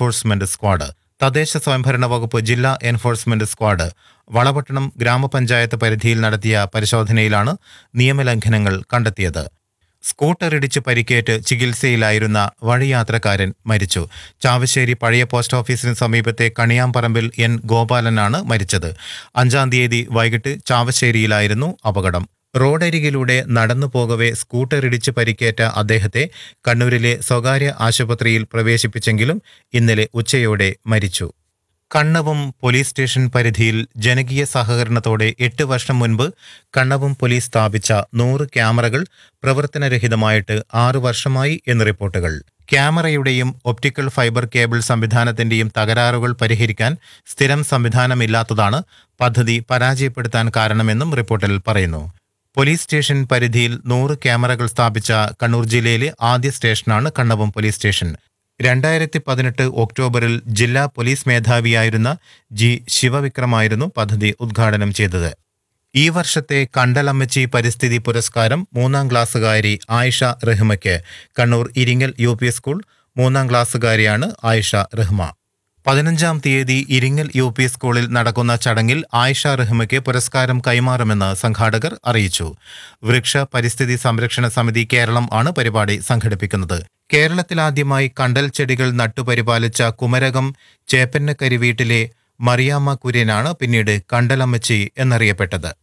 enforcement squad തദ്ദേശ സ്വയംഭരണ വകുപ്പ് ജില്ലാ എൻഫോഴ്സ്മെന്റ് സ്ക്വാഡ് വളപട്ടണം ഗ്രാമപഞ്ചായത്ത് പരിധിയിൽ നടത്തിയ പരിശോധനയിലാണ് നിയമലംഘനങ്ങൾ കണ്ടെത്തിയത് സ്കൂട്ടർ ഇടിച്ച് പരിക്കേറ്റ് ചികിത്സയിലായിരുന്ന വഴിയാത്രക്കാരൻ മരിച്ചു ചാവശ്ശേരി പഴയ പോസ്റ്റ് ഓഫീസിന് സമീപത്തെ കണിയാമ്പറമ്പിൽ എൻ ഗോപാലനാണ് മരിച്ചത് അഞ്ചാം തീയതി വൈകിട്ട് ചാവശ്ശേരിയിലായിരുന്നു അപകടം റോഡരികിലൂടെ നടന്നു പോകവെ സ്കൂട്ടർ ഇടിച്ച് പരിക്കേറ്റ അദ്ദേഹത്തെ കണ്ണൂരിലെ സ്വകാര്യ ആശുപത്രിയിൽ പ്രവേശിപ്പിച്ചെങ്കിലും ഇന്നലെ ഉച്ചയോടെ മരിച്ചു കണ്ണവും പോലീസ് സ്റ്റേഷൻ പരിധിയിൽ ജനകീയ സഹകരണത്തോടെ എട്ട് വർഷം മുൻപ് കണ്ണവും പോലീസ് സ്ഥാപിച്ച നൂറ് ക്യാമറകൾ പ്രവർത്തനരഹിതമായിട്ട് ആറു വർഷമായി എന്ന് റിപ്പോർട്ടുകൾ ക്യാമറയുടെയും ഒപ്റ്റിക്കൽ ഫൈബർ കേബിൾ സംവിധാനത്തിന്റെയും തകരാറുകൾ പരിഹരിക്കാൻ സ്ഥിരം സംവിധാനമില്ലാത്തതാണ് പദ്ധതി പരാജയപ്പെടുത്താൻ കാരണമെന്നും റിപ്പോർട്ടിൽ പറയുന്നു പോലീസ് സ്റ്റേഷൻ പരിധിയിൽ നൂറ് ക്യാമറകൾ സ്ഥാപിച്ച കണ്ണൂർ ജില്ലയിലെ ആദ്യ സ്റ്റേഷനാണ് കണ്ണവും പോലീസ് സ്റ്റേഷൻ രണ്ടായിരത്തി പതിനെട്ട് ഒക്ടോബറിൽ ജില്ലാ പോലീസ് മേധാവിയായിരുന്ന ജി ശിവവിക്രമായിരുന്നു പദ്ധതി ഉദ്ഘാടനം ചെയ്തത് ഈ വർഷത്തെ കണ്ടലമ്മച്ചി പരിസ്ഥിതി പുരസ്കാരം മൂന്നാം ക്ലാസ്സുകാരി ആയിഷ റഹ്മയ്ക്ക് Kannur Iringal U P school മൂന്നാം ക്ലാസ്സുകാരിയാണ് ആയിഷ റഹ്മ പതിനഞ്ചാം തീയതി ഇരിങ്ങൽ യു പി സ്കൂളിൽ നടക്കുന്ന ചടങ്ങിൽ ആയിഷ റഹ്മയ്ക്ക് പുരസ്കാരം കൈമാറുമെന്ന് സംഘാടകർ അറിയിച്ചു വൃക്ഷ പരിസ്ഥിതി സംരക്ഷണ സമിതി കേരളം ആണ് പരിപാടി സംഘടിപ്പിക്കുന്നത് കേരളത്തിലാദ്യമായി കണ്ടൽ ചെടികൾ നട്ടുപരിപാലിച്ച കുമരകം ചേപ്പന്നക്കരി വീട്ടിലെ മറിയാമ്മ കുര്യനാണ് പിന്നീട് കണ്ടലമ്മച്ചി എന്നറിയപ്പെട്ടത്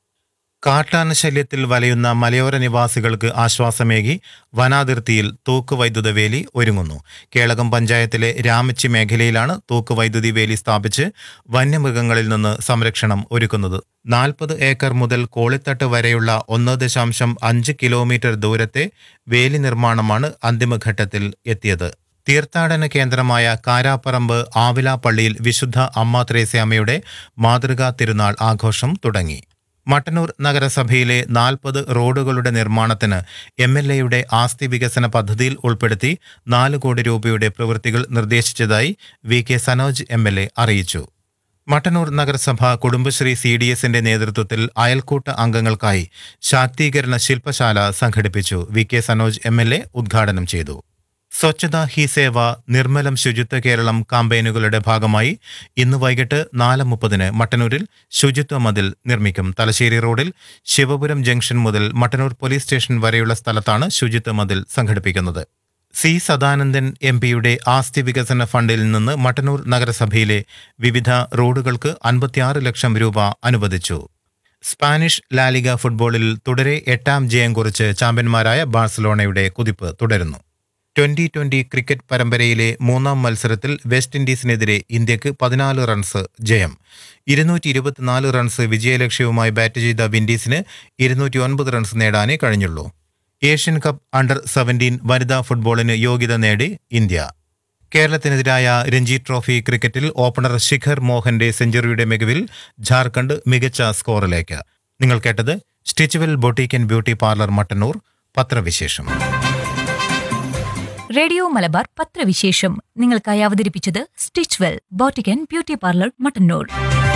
കാട്ടാന ശല്യത്തിൽ വലയുന്ന മലയോര നിവാസികൾക്ക് ആശ്വാസമേകി വനാതിർത്തിയിൽ തൂക്കുവൈദ്യുത വേലി ഒരുങ്ങുന്നു കേളകം പഞ്ചായത്തിലെ രാമച്ചി മേഖലയിലാണ് തൂക്കുവൈദ്യുതി വേലി സ്ഥാപിച്ച് വന്യമൃഗങ്ങളിൽ നിന്ന് സംരക്ഷണം ഒരുക്കുന്നത് നാൽപ്പത് ഏക്കർ മുതൽ കോളിത്തട്ട് വരെയുള്ള ഒന്ന് ദശാംശം അഞ്ച് കിലോമീറ്റർ ദൂരത്തെ വേലി നിർമ്മാണമാണ് അന്തിമഘട്ടത്തിൽ എത്തിയത് തീർത്ഥാടന കേന്ദ്രമായ കാരാപ്പറമ്പ് ആവിലാപ്പള്ളിയിൽ വിശുദ്ധ അമ്മ ത്രേസ്യാമ്മയുടെ മാതൃകാ തിരുനാൾ ആഘോഷം തുടങ്ങി മട്ടന്നൂർ നഗരസഭയിലെ നാൽപ്പത് റോഡുകളുടെ നിർമ്മാണത്തിന് എം എൽ എയുടെ ആസ്തി വികസന പദ്ധതിയിൽ ഉൾപ്പെടുത്തി നാല് കോടി രൂപയുടെ പ്രവൃത്തികൾ നിർദ്ദേശിച്ചതായി V K Sanoj M L A അറിയിച്ചു മട്ടന്നൂർ നഗരസഭ കുടുംബശ്രീ സി ഡി എസിന്റെ നേതൃത്വത്തിൽ അയൽക്കൂട്ട അംഗങ്ങൾക്കായി ശാക്തീകരണ ശില്പശാല സംഘടിപ്പിച്ചു V K Sanoj M L A ഉദ്ഘാടനം ചെയ്തു സ്വച്ഛത ഹി സേവ നിർമ്മലം ശുചിത്വ കേരളം കാമ്പയിനുകളുടെ ഭാഗമായി ഇന്ന് വൈകിട്ട് നാല് മുപ്പതിന് മട്ടന്നൂരിൽ ശുചിത്വ മതിൽ നിർമ്മിക്കും തലശ്ശേരി റോഡിൽ ശിവപുരം ജംഗ്ഷൻ മുതൽ മട്ടന്നൂർ പോലീസ് സ്റ്റേഷൻ വരെയുള്ള സ്ഥലത്താണ് ശുചിത്വ മതിൽ സംഘടിപ്പിക്കുന്നത് സി സദാനന്ദൻ എം പിയുടെ ആസ്തി വികസന ഫണ്ടിൽ നിന്ന് മട്ടന്നൂർ നഗരസഭയിലെ വിവിധ റോഡുകൾക്ക് അൻപത്തിയാറ് ലക്ഷം രൂപ അനുവദിച്ചു സ്പാനിഷ് ലാലിഗ ഫുട്ബോളിൽ തുടരെ എട്ടാം ജയം കുറിച്ച് ചാമ്പ്യന്മാരായ ബാഴ്സലോണയുടെ കുതിപ്പ് തുടരുന്നു ട്വന്റി ട്വന്റി ക്രിക്കറ്റ് പരമ്പരയിലെ മൂന്നാം മത്സരത്തിൽ വെസ്റ്റ് ഇൻഡീസിനെതിരെ ഇന്ത്യക്ക് പതിനാല് റൺസ് ജയം ഇരുന്നൂറ്റി ഇരുപത്തിനാല് റൺസ് വിജയലക്ഷ്യവുമായി ബാറ്റ് ചെയ്ത വിൻഡീസിന് ഇരുന്നൂറ്റി ഒൻപത് റൺസ് നേടാനേ കഴിഞ്ഞുള്ളൂ ഏഷ്യൻ കപ്പ് അണ്ടർ സെവൻറ്റീൻ വനിതാ ഫുട്ബോളിന് യോഗ്യത നേടി ഇന്ത്യ കേരളത്തിനെതിരായ രഞ്ജി ട്രോഫി ക്രിക്കറ്റിൽ ഓപ്പണർ ശിഖർ മോഹന്റെ സെഞ്ചുറിയുടെ മികവിൽ ജാർഖണ്ഡ് മികച്ച സ്കോറിലേക്ക് നിങ്ങൾ കേട്ടത് Stitchwell boutique and beauty parlour Mattannur പത്രവിശേഷം റേഡിയോ മലബാർ പത്രവിശേഷം നിങ്ങൾക്കായി അവതരിപ്പിച്ചത് Stitchwell boutique and beauty parlour Mattannur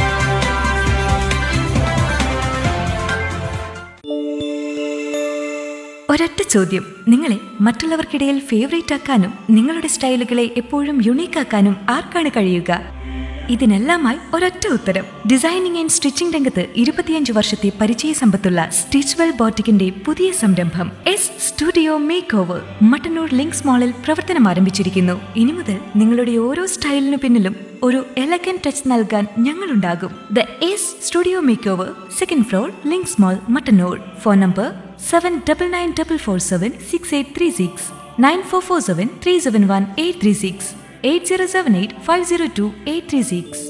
ഒരൊറ്റ ചോദ്യം നിങ്ങളെ മറ്റുള്ളവർക്കിടയിൽ ഫേവറേറ്റ് ആക്കാനും നിങ്ങളുടെ സ്റ്റൈലുകളെ എപ്പോഴും യുണീക്ക് ആക്കാനും ആർക്കാണ് കഴിയുക ഇതിനെല്ലാമായി ഒരൊറ്റ ഉത്തരം ഡിസൈനിങ് ആൻഡ് സ്റ്റിച്ചിംഗ് രംഗത്ത് ഇരുപത്തിയഞ്ച് വർഷത്തെ പരിചയ സമ്പത്തുള്ള സ്റ്റിച്ച്വെൽ ബോട്ടിക്കിന്റെ പുതിയ സംരംഭം S studio makeover Mattannur Links മാളിൽ പ്രവർത്തനം ആരംഭിച്ചിരിക്കുന്നു ഇനി മുതൽ നിങ്ങളുടെ ഓരോ സ്റ്റൈലിനു പിന്നിലും ഒരു എലഗൻ ടച്ച് നൽകാൻ ഞങ്ങളുണ്ടാകും the S studio makeover second floor Links mall Mattannur phone number seven double nine double four seven six eight three six nine four four seven three seven one eight three six eight zero seven eight five zero two eight three six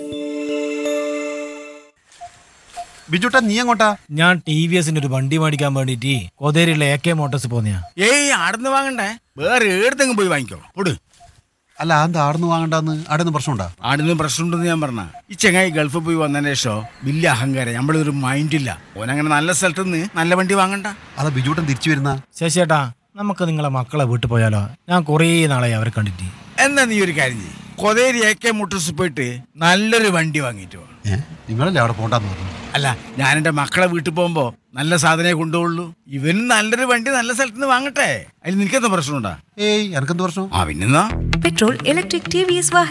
ബിജുട്ടാ നീ എങ്ങോട്ടാ ഞാൻ T V എസിന്റെ ഒരു വണ്ടി മേടിക്കാൻ വേണ്ടിട്ട് കൊതേരിയുള്ള എ കെ മോട്ടോഴ്സ് പോന്നെയാ ഏയ് ആടുന്ന് വാങ്ങണ്ടേ വേറെ ഏടത്തെങ്കിലും പോയി വാങ്ങിക്കോ പൊട് അല്ല എന്താ ആടുന്ന് വാങ്ങണ്ടെന്ന് ആടുന്ന് പ്രശ്നമുണ്ടാ ആടുന്ന് പ്രശ്നമുണ്ടെന്ന് ഞാൻ പറഞ്ഞ ഈ ചെങ്ങായി ഗൾഫിൽ പോയി വന്നതിന് ശേഷം വലിയ അഹങ്കാരം നമ്മളൊരു മൈൻഡില്ല ഓനങ്ങനെ നല്ല സ്ഥലത്ത് നിന്ന് നല്ല വണ്ടി വാങ്ങണ്ട അതാ ബിജുട്ടൻ തിരിച്ചു വരുന്ന ശശിയേട്ടാ നമുക്ക് നിങ്ങളെ മക്കളെ വീട്ടിൽ പോയാലോ ഞാൻ കുറേ നാളായി അവരെ കണ്ടിട്ട് എന്നാ നീ ഒരു കാര്യം ചെയ്യ് കൊതേരി എ കെ മോട്ടോഴ്സ് പോയിട്ട് നല്ലൊരു വണ്ടി വാങ്ങിയിട്ട് വാ ഏ നിങ്ങളല്ലേ അവിടെ പോണ്ടെന്ന് പറഞ്ഞു അല്ല ഞാൻ എൻ്റെ മക്കളെ വീട്ടിൽ പോകുമ്പോ നല്ല സാധനമേ കൊണ്ടുപോകുള്ളൂ ഇവനും നല്ലൊരു വണ്ടി നല്ല സ്ഥലത്ത് നിന്ന് വാങ്ങട്ടെ അതിൽ നിനക്കെന്താ പ്രശ്നമുണ്ടാ ഏയ് എനക്കെന്ത് പ്രശ്നം ആ പിന്നെന്നാ petrol electric T V S വാഹന